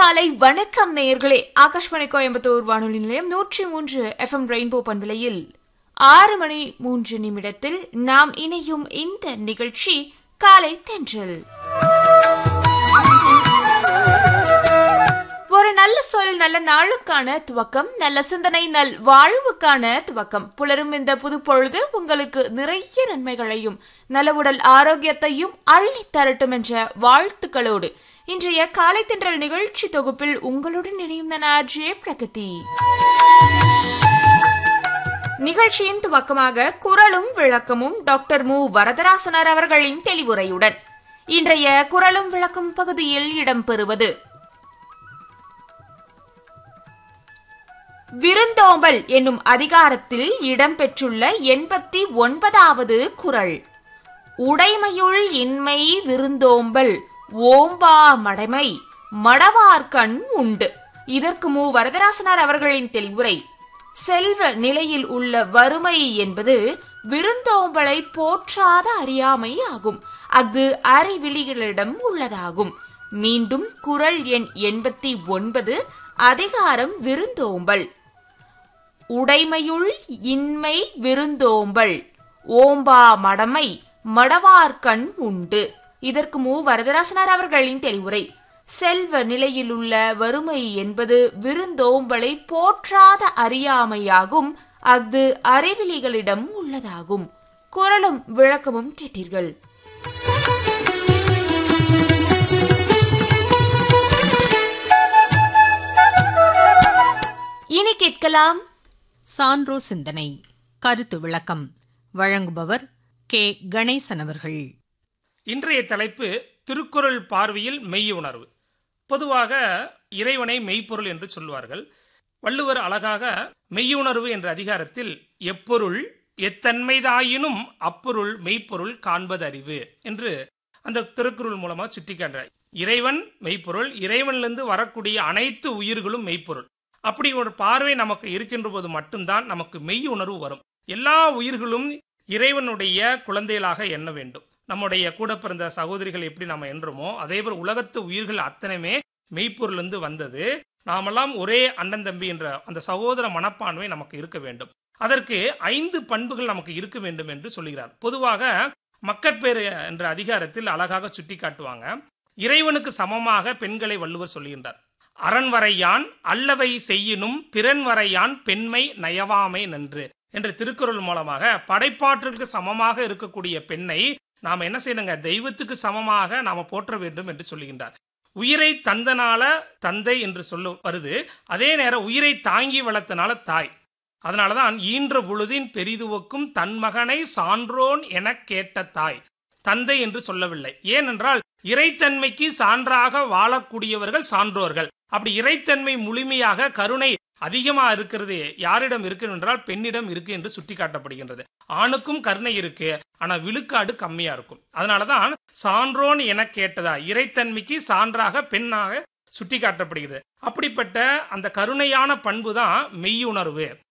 காலை வணக்கம் நேயர்களே ஆகாஷ்வாணி கோயம்புத்தூர் வானொலி நிலையம் நூற்றி மூன்று எஃப்எம் ரெயின்போ பண்பலையில் ஆறு மணி மூன்று நிமிடத்தில் நாம் இணையும் இந்த நிகழ்ச்சி காலை தென்றல் ஒரு நல்ல சொல் நல்ல நாளுக்கான துவக்கம் நல்ல சிந்தனை நல் வாழ்வுக்கான துவக்கம் புலரும் இந்த புது பொழுது உங்களுக்கு நிறைய நன்மைகளையும் நல்ல உடல் ஆரோக்கியத்தையும் அள்ளி தரட்டும் என்ற வாழ்த்துக்களோடு இன்றைய காலை தென்றல் நிகழ்ச்சி தொகுப்பில் உங்களுடன் இணையும் நான் ஜே பிரகதி நிகழ்ச்சியின் துவக்கமாக குரலும் விளக்கமும் டாக்டர் மு வரதராசனார் அவர்களின் தெளிவுரையுடன் இன்றைய குரலும் விளக்கும் பகுதியில் இடம்பெறுவது விருந்தோம்பல் என்னும் அதிகாரத்தில் இடம்பெற்றுள்ள எண்பத்தி ஒன்பதாவது குரல் உடைமையுள் இன்மை விருந்தோம்பல் ஓம்பா மடமை மடவார்கண் உண்டு இதற்கு மு வரதராசனார் அவர்களின் தெளிவுரை செல்வ நிலையில் உள்ள வறுமை என்பது விருந்தோம்பலை போற்றாத அறியாமை ஆகும் அது அறிவிலிகளிடம் உள்ளதாகும் மீண்டும் குரல் எண் எண்பத்தி ஒன்பது அதிகாரம் விருந்தோம்பல் உடைமையுள் இன்மை விருந்தோம்பல் ஓம்பா மடமை மடவார்கண் உண்டு இதற்கு மு வரதராசனார் அவர்களின் தெளிவுரை செல்வ நிலையில் உள்ள வறுமை என்பது விருந்தோம்பலை போற்றாத அறியாமையாகும் அது அறிவிலிகளிடம் உள்ளதாகும் குரலும் விளக்கமும் கேட்டீர்கள் இனி கேட்கலாம் சான்றோ சிந்தனை கருத்து விளக்கம் வழங்குபவர் கே கணேசன் அவர்கள் இன்றைய தலைப்பு திருக்குறள் பார்வையில் மெய் உணர்வு பொதுவாக இறைவனை மெய்ப்பொருள் என்று சொல்வார்கள் வள்ளுவர் அழகாக மெய்யுணர்வு என்ற அதிகாரத்தில் எப்பொருள் எத்தன்மைதாயினும் அப்பொருள் மெய்ப்பொருள் காண்பதறிவு என்று அந்த திருக்குறள் மூலமா சுட்டிக்காட்டுறார் இறைவன் மெய்ப்பொருள் இறைவனிலிருந்து வரக்கூடிய அனைத்து உயிர்களும் மெய்ப்பொருள் அப்படி ஒரு பார்வை நமக்கு இருக்கின்ற போது மட்டும்தான் நமக்கு மெய் உணர்வு வரும் எல்லா உயிர்களும் இறைவனுடைய குழந்தைகளாக எண்ண வேண்டும் நம்முடைய கூட பிறந்த சகோதரிகள் எப்படி நாம எண்ணுமோ அதே போல் உலகத்து உயிர்கள் அத்தனையுமே மெய்ப்பொருளிருந்து வந்தது நாமெல்லாம் ஒரே அண்ணன் தம்பி என்ற அந்த சகோதர மனப்பான்மை நமக்கு இருக்க வேண்டும் அதற்கு ஐந்து பண்புகள் நமக்கு இருக்க வேண்டும் என்று சொல்கிறார் பொதுவாக மக்கட்பேறு என்ற அதிகாரத்தில் அழகாக சுட்டி காட்டுவாங்க இறைவனுக்கு சமமாக பெண்களை வள்ளுவர் சொல்லுகின்றார் அரண்வரையான் அல்லவை செய்யினும் பிறன்வரையான் பெண்மை நயவாமை நன்று என்ற திருக்குறள் மூலமாக படைப்பாற்றலுக்கு சமமாக இருக்கக்கூடிய பெண்ணை நாம் என்ன செய்யணுங்க தெய்வத்துக்கு சமமாக நாம போற்ற வேண்டும் என்று சொல்லுகின்றார் உயிரை தந்தனால தந்தை என்று சொல்ல வருது அதே நேரம் உயிரை தாங்கி வளர்த்தனால தாய் அதனாலதான் ஈன்ற பொழுதின் பெரிதுவக்கும் தன் மகனை சான்றோன் என கேட்ட தாய் தந்தை என்று சொல்லவில்லை ஏனென்றால் இறைத்தன்மைக்கு சான்றாக வாழக்கூடியவர்கள் சான்றோர்கள் அப்படி இறைத்தன்மை முழுமையாக கருணை அதிகமா இருக்கிறது யாரிடம் இருக்கு என்றால் பெண்ணிடம் இருக்கு என்று சுட்டி காட்டப்படுகின்றது ஆணுக்கும் கருணை இருக்கு ஆனா விழுக்காடு கம்மியா இருக்கும் அதனாலதான் சான்றோன் என கேட்டதா இறைத்தன்மைக்கு சான்றாக பெண்ணாக சுட்டி காட்டப்படுகிறது அப்படிப்பட்ட அந்த கருணையான பண்பு தான் மெய்யுணர்வு